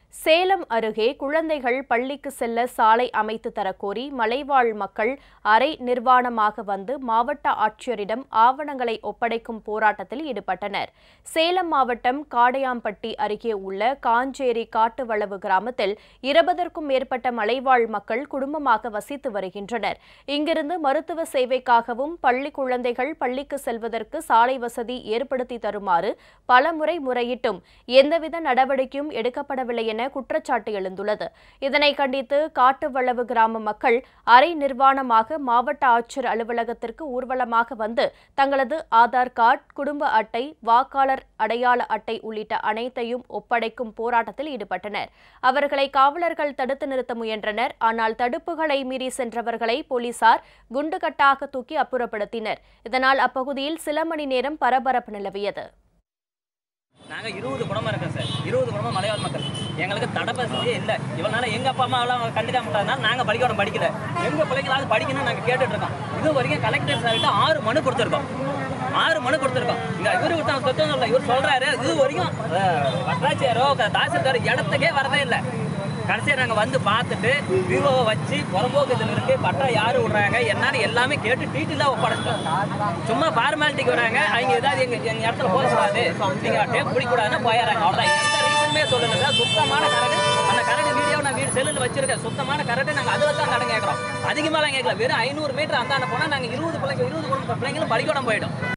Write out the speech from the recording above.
சேலம் அருகே குழந்தைகள் பள்ளிக்கு செல்ல சாலை அமைத்து தரக்கோரி மலைவாழ் மக்கள் அரை நிர்வாணமாக வந்து மாவட்ட ஆட்சியரிடம் ஆவணங்களை ஒப்படைக்கும் போராட்டத்தில் ஈடுபட்டனர் சேலம் மாவட்டம் காடையாம்பட்டி அருகே உள்ள காஞ்சேரி காட்டுவளவு கிராமத்தில் இருபதற்கும் மேற்பட்ட மலைவாழ் மக்கள் குடும்பமாக வசித்து வருகின்றனர் இங்கிருந்து மருத்துவ சேவைக்காகவும் பள்ளி குழந்தைகள் பள்ளிக்கு செல்வதற்கு சாலை வசதி ஏற்படுத்தி தருமாறு பலமுறை முறையிட்டும் எந்தவித நடவடிக்கையும் எடுக்கப்படவில்லை என குற்றச்சாட்டு எழுந்துள்ளது இதனை கண்டித்து காட்டுவளவு கிராம மக்கள் அரை நிர்வாணமாக மாவட்ட ஆட்சியர் அலுவலகத்திற்கு ஊர்வலமாக வந்து தங்களது ஆதார் கார்டு குடும்ப அட்டை வாக்காளர் அடையாள அட்டை உள்ளிட்ட அனைத்தையும் ஒப்படைக்கும் போராட்டத்தில் ஈடுபட்டனர் அவர்களை காவலர்கள் தடுத்து நிறுத்த முயன்றனர் ஆனால் தடுப்புகளை மீறி சென்றவர்களை போலீசார் குண்டுகட்டாக தூக்கி அப்புறப்படுத்தினர் இதனால் அப்பகுதியில் சில மணி நேரம் பரபரப்பு நிலவியது நாங்கள் இருபது குடும்பம் இருக்கோம் சார் இருபது குடும்பம் மலையாள மக்கள் எங்களுக்கு தடப்பசதியே இல்லை இவனால எங்கள் அப்பா அம்மாவெல்லாம் கண்டுக்க மாட்டாதனால நாங்கள் பள்ளிக்கூடம் படிக்கல எங்கள் பிள்ளைங்களாவது படிக்கணும்னு நாங்கள் கேட்டுட்டு இருக்கோம் இது வரைக்கும் கலெக்டர் சார்கிட்ட ஆறு மனு கொடுத்துருக்கோம் ஆறு மனு கொடுத்துருக்கோம் இங்கே இவரு தான் சொத்தம் இல்லை இவர் சொல்கிறாரு இது வரைக்கும் வட்டாட்சியாரோ தாசில்தாரோ இடத்துக்கே வரதே இல்லை கடைசியாக நாங்கள் வந்து பார்த்துட்டு விவோவை வச்சு புறம்போக்கு இதில் இருக்கு பட்டா யார் விடுறாங்க என்னன்னு எல்லாமே கேட்டு டீட்டெயிலாக ஒப்படைச்சிட்டோம் சும்மா ஃபார்மாலிட்டிக்கு வராங்க அவங்க ஏதாவது எங்கள் எங்கள் இடத்துல போகக்கூடாது நீங்கள் டேப் பிடிக்கூடாதுன்னு போயிடறாங்க அவ்வளோதான் எந்த ரீசனுமே சொல்லலை சார் சுத்தமான கரடு அந்த கரடு வீடியோ நான் வீடு செல்லில் வச்சிருக்கேன் சுத்தமான கரடு நாங்கள் அதில் தான் கடன் கேட்குறோம் அதிகமாகலாம் கேட்கல வெறும் ஐநூறு மீட்டர் அந்தாண்ட போனால் நாங்கள் இருபது பிள்ளைங்க இருபது குடும்ப பிள்ளைங்களும் பள்ளிக்கூடம் போயிடும்